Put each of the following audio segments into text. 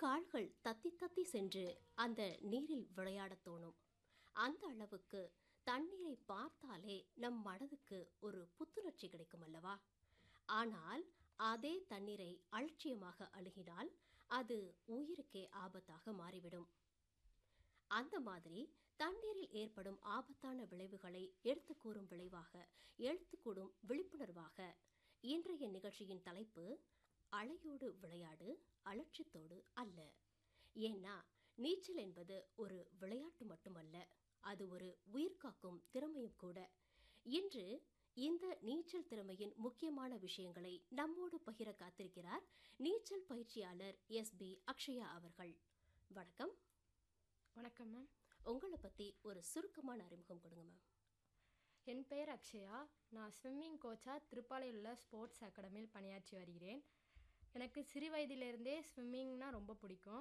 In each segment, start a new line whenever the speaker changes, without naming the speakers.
கால்கள் தத்தி தத்தி சென்று அந்த நீரில் விளையாடத் தோணும் அந்த அளவுக்கு தண்ணீரை பார்த்தாலே நம் மனதுக்கு ஒரு புத்துணர்ச்சி கிடைக்கும் அல்லவா ஆனால் அதே தண்ணீரை அலட்சியமாக அழுகினால் அது உயிருக்கே ஆபத்தாக மாறிவிடும் அந்த மாதிரி தண்ணீரில் ஏற்படும் ஆபத்தான விளைவுகளை எடுத்து கூறும் விளைவாக எடுத்து கூடும் விழிப்புணர்வாக இன்றைய நிகழ்ச்சியின் தலைப்பு அலையோடு விளையாடு அலட்சியத்தோடு அல்ல ஏன்னா நீச்சல் என்பது ஒரு விளையாட்டு மட்டுமல்ல அது ஒரு உயிர்காக்கும் திறமையும் கூட இன்று இந்த நீச்சல் திறமையின் முக்கியமான விஷயங்களை நம்மோடு பகிர காத்திருக்கிறார் நீச்சல் பயிற்சியாளர் எஸ் பி அக்ஷயா அவர்கள் வணக்கம்
வணக்கம் மேம்
உங்களை பத்தி ஒரு சுருக்கமான அறிமுகம் கொடுங்க மேம்
என் பெயர் அக்ஷயா நான் ஸ்விம்மிங் கோச்சாக திருப்பாலையில் உள்ள ஸ்போர்ட்ஸ் அகாடமியில் பணியாற்றி வருகிறேன் எனக்கு சிறு வயதிலிருந்தே ஸ்விம்மிங்னா ரொம்ப பிடிக்கும்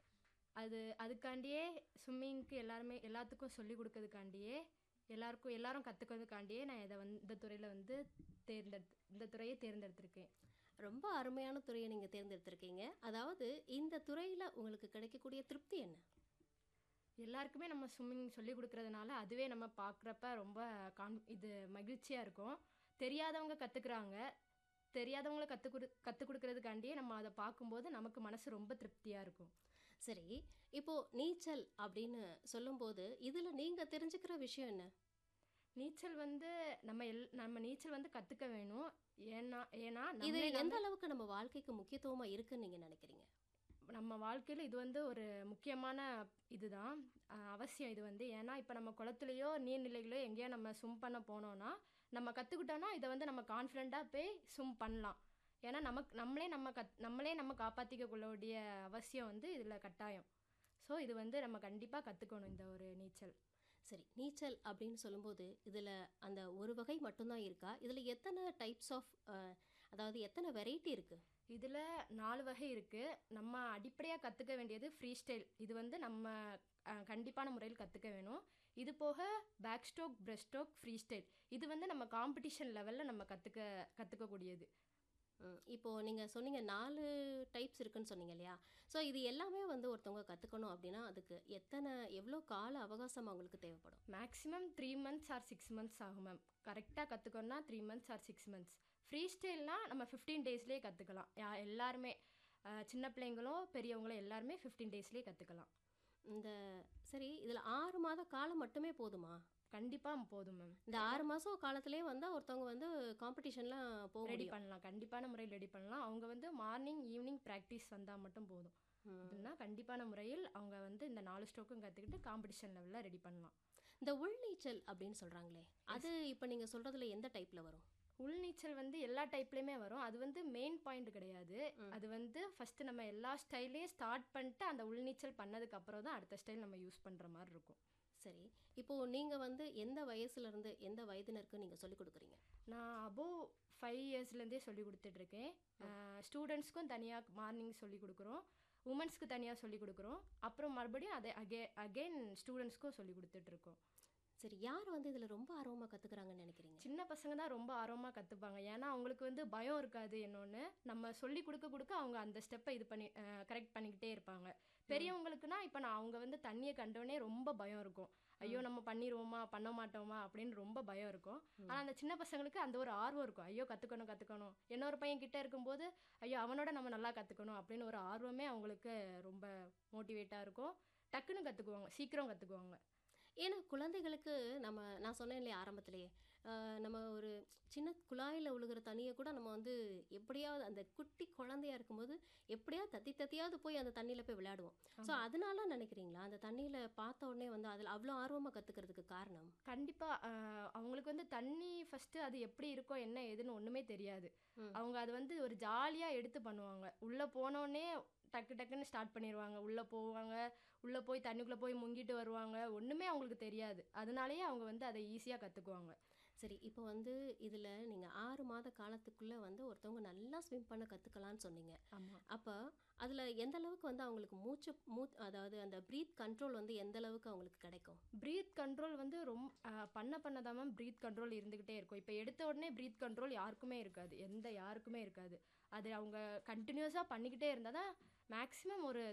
அது அதுக்காண்டியே ஸ்விம்மிங்க்கு எல்லாருமே எல்லாத்துக்கும் சொல்லி கொடுக்கறதுக்காண்டியே எல்லாருக்கும் எல்லாரும் கற்றுக்கிறதுக்காண்டியே நான் இதை வந்து இந்த துறையில் வந்து தேர்ந்தெடுத்து இந்த துறையை தேர்ந்தெடுத்திருக்கேன்
ரொம்ப அருமையான துறையை நீங்க தேர்ந்தெடுத்திருக்கீங்க அதாவது இந்த துறையில உங்களுக்கு கிடைக்கக்கூடிய திருப்தி என்ன
எல்லாருக்குமே நம்ம ஸ்விம்மிங் சொல்லி கொடுக்கறதுனால அதுவே நம்ம பார்க்குறப்ப ரொம்ப கான் இது மகிழ்ச்சியாக இருக்கும் தெரியாதவங்க கற்றுக்குறாங்க தெரியாதவங்கள கற்றுக் கொடு கற்றுக் கொடுக்கறதுக்காண்டியே நம்ம அதை பார்க்கும்போது நமக்கு மனசு ரொம்ப திருப்தியாக இருக்கும்
சரி இப்போ நீச்சல் அப்படின்னு சொல்லும்போது இதுல நீங்க தெரிஞ்சுக்கிற விஷயம் என்ன
நீச்சல் வந்து நம்ம எல் நம்ம நீச்சல் வந்து கற்றுக்க வேணும் ஏன்னா ஏன்னா
இது
நம்மளே
எந்த அளவுக்கு நம்ம வாழ்க்கைக்கு முக்கியத்துவமா இருக்குன்னு நீங்க நினைக்கிறீங்க
நம்ம வாழ்க்கையில் இது வந்து ஒரு முக்கியமான இதுதான் அஹ் அவசியம் இது வந்து ஏன்னா இப்போ நம்ம குளத்துலையோ நீர்நிலைகளோ எங்கேயோ நம்ம ஸ்விம் பண்ண போனோம்னா நம்ம கற்றுக்கிட்டோன்னா இதை வந்து நம்ம கான்ஃபிடெண்ட்டாக போய் ஸ்விம் பண்ணலாம் ஏன்னா நமக்கு நம்மளே நம்ம கத் நம்மளே நம்ம காப்பாற்றிக்க கொள்ளக்கூடிய அவசியம் வந்து இதில் கட்டாயம் ஸோ இது வந்து நம்ம கண்டிப்பாக கற்றுக்கணும் இந்த ஒரு நீச்சல்
சரி நீச்சல் அப்படின்னு சொல்லும்போது இதுல அந்த ஒரு வகை மட்டும்தான் இருக்கா இதுல எத்தனை டைப்ஸ் ஆஃப் அதாவது எத்தனை வெரைட்டி இருக்கு
இதில் நாலு வகை இருக்குது நம்ம அடிப்படையாக கற்றுக்க வேண்டியது ஃப்ரீ ஸ்டைல் இது வந்து நம்ம அஹ், கண்டிப்பான முறையில் கற்றுக்க வேணும் இது போக back stroke breast stroke free style இது வந்து நம்ம காம்படிஷன் லெவலில் நம்ம கற்றுக்க கற்றுக்கக்கூடியது
ம், இப்போ நீங்க சொன்னீங்க நாலு டைப்ஸ் இருக்குன்னு சொன்னீங்க இல்லையா ஸோ இது எல்லாமே வந்து ஒருத்தவங்க கத்துக்கணும் அப்படின்னா அதுக்கு எத்தனை எவ்வளோ கால அவகாசம் அவங்களுக்கு தேவைப்படும்
maximum three months or six months ஆகும் மேம் கரெக்டாக கற்றுக்கணும்னா three months or six months free ஸ்டைல்னால் நம்ம ஃபிஃப்டீன் டேஸ்லேயே கற்றுக்கலாம் யா எல்லாருமே அஹ், சின்ன பிள்ளைங்களும் பெரியவங்களும் எல்லாருமே ஃபிஃப்டீன் டேஸ்லேயே கற்றுக்கலாம்
இந்த சரி இதுல ஆறு மாத காலம் மட்டுமே போதுமா
கண்டிப்பாக போதும் மேம்
இந்த ஆறு மாசம் காலத்திலே வந்தா ஒருத்தவங்க வந்து காம்படிஷன்லாம் போக
ரெடி
முடியும்
பண்ணலாம் கண்டிப்பான முறையில் ரெடி பண்ணலாம் அவங்க வந்து மார்னிங் ஈவினிங் ப்ராக்டிஸ் வந்தால் மட்டும் போதும் அப்படின்னா கண்டிப்பான முறையில் அவங்க வந்து இந்த நாலு ஸ்ட்ரோக்கும் கற்றுக்கிட்டு காம்படிஷன் லெவலில் ரெடி பண்ணலாம்
இந்த உள்நீச்சல் அப்படின்னு சொல்றாங்களே அது இப்போ நீங்க சொல்றதுல எந்த டைப்ல வரும்
உள்நீச்சல் வந்து எல்லா டைப்லேயுமே வரும் அது வந்து மெயின் பாயிண்ட் கிடையாது அது வந்து ஃபஸ்ட்டு நம்ம எல்லா ஸ்டைலையும் ஸ்டார்ட் பண்ணிட்டு அந்த உள்நீச்சல் பண்ணதுக்கு அப்புறம் தான் அடுத்த ஸ்டைல் நம்ம யூஸ் பண்ணுற மாதிரி இருக்கும்
சரி இப்போ நீங்க வந்து எந்த வயசுல இருந்து எந்த வயதினருக்கு நீங்க சொல்லி கொடுக்குறீங்க
நான் அபோவ் ஃபைவ் இயர்ஸ்லேருந்தே சொல்லி கொடுத்துட்ருக்கேன் ஸ்டூடெண்ட்ஸ்க்கும் தனியாக மார்னிங் சொல்லி கொடுக்குறோம் உமன்ஸ்க்கு தனியாக சொல்லி கொடுக்குறோம் அப்புறம் மறுபடியும் அதை அகே அகெயின் ஸ்டூடெண்ட்ஸ்க்கும் சொல்லி கொடுத்துட்ருக்கோம்
சரி யார் வந்து இதுல ரொம்ப ஆர்வமா கத்துக்கிறாங்கன்னு நினைக்கிறீங்க
சின்ன பசங்க தான் ரொம்ப ஆர்வமாக கற்றுப்பாங்க ஏன்னா அவங்களுக்கு வந்து பயம் இருக்காது என்னொன்று நம்ம சொல்லி கொடுக்க கொடுக்க அவங்க அந்த ஸ்டெப்பை இது பண்ணி கரெக்ட் பண்ணிக்கிட்டே இருப்பாங்க பெரியவங்களுக்குனா இப்போ நான் அவங்க வந்து தண்ணியை கண்டோடனே ரொம்ப பயம் இருக்கும் ஐயோ நம்ம பண்ணிடுவோமா பண்ண மாட்டோமா அப்படின்னு ரொம்ப பயம் இருக்கும் ஆனால் அந்த சின்ன பசங்களுக்கு அந்த ஒரு ஆர்வம் இருக்கும் ஐயோ கற்றுக்கணும் கற்றுக்கணும் இன்னொரு பையன் கிட்ட இருக்கும்போது ஐயோ அவனோட நம்ம நல்லா கற்றுக்கணும் அப்படின்னு ஒரு ஆர்வமே அவங்களுக்கு ரொம்ப மோட்டிவேட்டாக இருக்கும் டக்குன்னு கற்றுக்குவாங்க சீக்கிரம் கற்றுக்குவாங்க
ஏன்னா குழந்தைகளுக்கு நம்ம நான் சொன்னேன் இல்லையா ஆரம்பத்திலேயே ஆஹ் நம்ம ஒரு சின்ன குழாயில் விழுகிற தண்ணியை கூட நம்ம வந்து எப்படியாவது அந்த குட்டி குழந்தையா இருக்கும்போது எப்படியாவது தத்தி தத்தியாவது போய் அந்த தண்ணியில் போய் விளையாடுவோம் ஸோ அதனால நினைக்கிறீங்களா அந்த தண்ணியில் பார்த்த உடனே வந்து அதில் அவ்வளோ ஆர்வமாக கற்றுக்கிறதுக்கு காரணம்
கண்டிப்பாக அவங்களுக்கு வந்து தண்ணி ஃபஸ்ட்டு அது எப்படி இருக்கோ என்ன ஏதுன்னு ஒன்றுமே தெரியாது அவங்க அது வந்து ஒரு ஜாலியாக எடுத்து பண்ணுவாங்க உள்ளே போனோடனே டக்கு டக்குன்னு ஸ்டார்ட் பண்ணிடுவாங்க உள்ளே போவாங்க உள்ளே போய் தண்ணிக்குள்ளே போய் முங்கிட்டு வருவாங்க ஒன்றுமே அவங்களுக்கு தெரியாது அதனாலேயே அவங்க வந்து அதை ஈஸியாக கற்றுக்குவாங்க
சரி இப்போ வந்து இதில் நீங்கள் ஆறு மாத காலத்துக்குள்ளே வந்து ஒருத்தவங்க நல்லா ஸ்விம் பண்ண கற்றுக்கலான்னு சொன்னீங்க
ஆமாம்
அப்போ அதில் எந்த அளவுக்கு வந்து அவங்களுக்கு மூச்சு மூ அதாவது அந்த ப்ரீத் கண்ட்ரோல் வந்து எந்த அளவுக்கு அவங்களுக்கு கிடைக்கும்
ப்ரீத் கண்ட்ரோல் வந்து ரொம்ப அஹ், பண்ண பண்ண தான் மேம் ப்ரீத் கண்ட்ரோல் இருந்துக்கிட்டே இருக்கும் இப்போ எடுத்த உடனே ப்ரீத் கண்ட்ரோல் யாருக்குமே இருக்காது எந்த யாருக்குமே இருக்காது அது அவங்க கண்டினியூஸாக பண்ணிக்கிட்டே இருந்தால் தான் மேக்ஸிமம் ஒரு